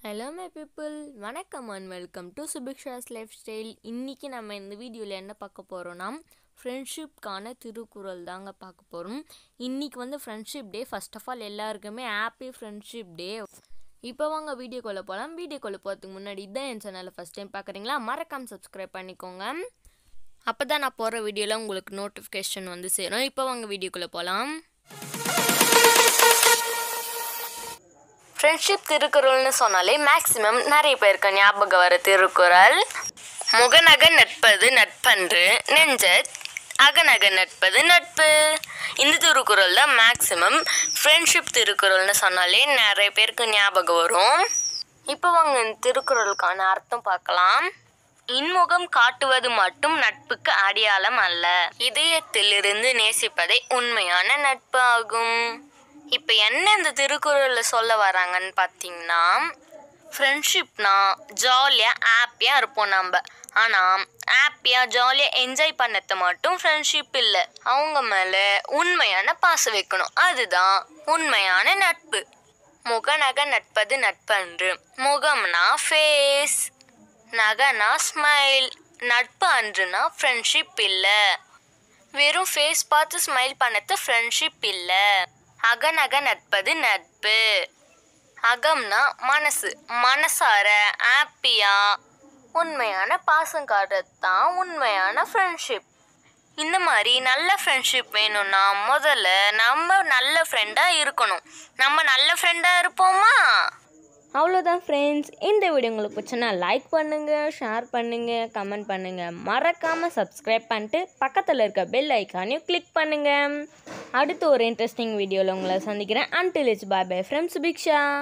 hello my people வணக்கம் and welcome to Subiksha's lifestyle இன்றைக்கி நம்ம இந்த வீடியோவில் என்ன பார்க்க போகிறோன்னா ஃப்ரெண்ட்ஷிப்கான திருக்குறள் தாங்க பார்க்க போகிறோம் இன்றைக்கி வந்து friendship day first of all எல்லாருக்குமே ஹாப்பி ஃப்ரெண்ட்ஷிப் டே இப்போ வாங்க வீடியோக்குள்ளே போகலாம் வீடியோக்குள்ளே போகிறதுக்கு முன்னாடி இதான் என் சேனலை ஃபஸ்ட் டைம் பார்க்குறீங்களா மறக்காம சப்ஸ்கிரைப் பண்ணிக்கோங்க அப்போ தான் நான் போகிற வீடியோவில் உங்களுக்கு நோட்டிஃபிகேஷன் வந்து சேரும் இப்போ வாங்க வீடியோக்குள்ளே போகலாம் ஃப்ரெண்ட்ஷிப் திருக்குறள்னு சொன்னாலே மேக்ஸிமம் நிறைய பேருக்கு ஞாபகம் வர திருக்குறள் முகநக நட்பது நட்பன்று நெஞ்ச அகநக நட்பது நட்பு இந்த திருக்குறள் தான் மேக்ஸிமம் ஃப்ரெண்ட்ஷிப் திருக்குறள்னு சொன்னாலே நிறைய பேருக்கு ஞாபகம் வரும் இப்போ வாங்க இந்த திருக்குறளுக்கான அர்த்தம் பார்க்கலாம் இன்முகம் காட்டுவது மட்டும் நட்புக்கு அடையாளம் அல்ல இதயத்திலிருந்து நேசிப்பதே உண்மையான நட்பு ஆகும் இப்போ என்ன இந்த திருக்குறளில் சொல்ல வராங்கன்னு பார்த்தீங்கன்னா ஃப்ரெண்ட்ஷிப்னா ஜாலியாக ஹாப்பியாக இருப்போம் நம்ம ஆனால் ஹாப்பியாக ஜாலியாக என்ஜாய் பண்ணது மட்டும் ஃப்ரெண்ட்ஷிப் இல்லை அவங்க மேலே உண்மையான பாசம் வைக்கணும் அதுதான் உண்மையான நட்பு முகநக நட்பது நட்பன்று முகம்னா ஃபேஸ் நகனா ஸ்மைல் நட்பு அன்றுனா ஃப்ரெண்ட்ஷிப் இல்லை வெறும் ஃபேஸ் பார்த்து ஸ்மைல் பண்ணது ஃப்ரெண்ட்ஷிப் இல்லை அகநக நட்பது நட்பு அகம்னா மனசு மனசார ஹாப்பியா உண்மையான பாசம் காட்டுறது தான் உண்மையான ஃப்ரெண்ட்ஷிப் இந்த மாதிரி நல்ல ஃப்ரெண்ட்ஷிப் வேணும்னா முதல்ல நம்ம நல்ல ஃப்ரெண்டாக இருக்கணும் நம்ம நல்ல ஃப்ரெண்டாக இருப்போமா அவ்வளோதான் ஃப்ரெண்ட்ஸ் இந்த வீடியோ உங்களுக்கு பிடிச்சுன்னா லைக் பண்ணுங்கள் ஷேர் பண்ணுங்கள் கமெண்ட் பண்ணுங்கள் மறக்காமல் சப்ஸ்கிரைப் பண்ணிட்டு பக்கத்தில் இருக்க பெல் ஐக்கானையும் கிளிக் பண்ணுங்கள் அடுத்து ஒரு இன்ட்ரெஸ்டிங் வீடியோவில் உங்களை சந்திக்கிறேன் until it's bye bye friends பிக்ஷா